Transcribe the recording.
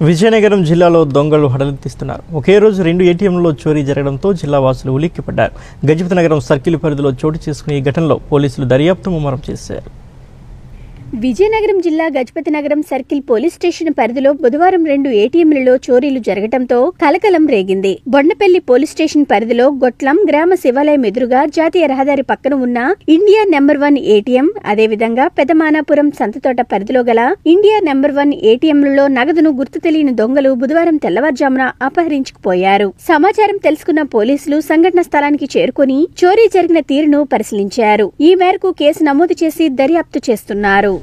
విజయనగరం జిల్లాలో దొంగలు హడలెత్తిస్తున్నారు ఒకే రోజు రెండు ఏటీఎంలలో చోరీ జరగడంతో జిల్లా వాసులు ఉలిక్కిపడ్డారు గజపతి నగరం సర్కిల్ పరిధిలో చోటు చేసుకున్న ఈ ఘటనలో పోలీసులు దర్యాప్తు ముమ్మరం చేశారు విజయనగరం జిల్లా గజపతి నగరం సర్కిల్ పోలీస్ స్టేషన్ పరిధిలో బుధవారం రెండు ఏటీఎంలలో చోరీలు జరగటంతో కలకలం రేగింది బొండపల్లి పోలీస్ స్టేషన్ పరిధిలో గొట్లం గ్రామ శివాలయం ఎదురుగా జాతీయ రహదారి పక్కన ఉన్న ఇండియా నెంబర్ వన్ ఏటీఎం అదేవిధంగా పెదమానాపురం సంతతోట పరిధిలో గల ఇండియా నెంబర్ వన్ ఏటీఎంలలో నగదును గుర్తు తెలియని దొంగలు బుధవారం తెల్లవారుజామున అపహరించుకుపోయారు సమాచారం తెలుసుకున్న పోలీసులు సంఘటన స్థలానికి చేరుకుని చోరీ జరిగిన తీరును పరిశీలించారు ఈ మేరకు కేసు నమోదు చేసి దర్యాప్తు చేస్తున్నారు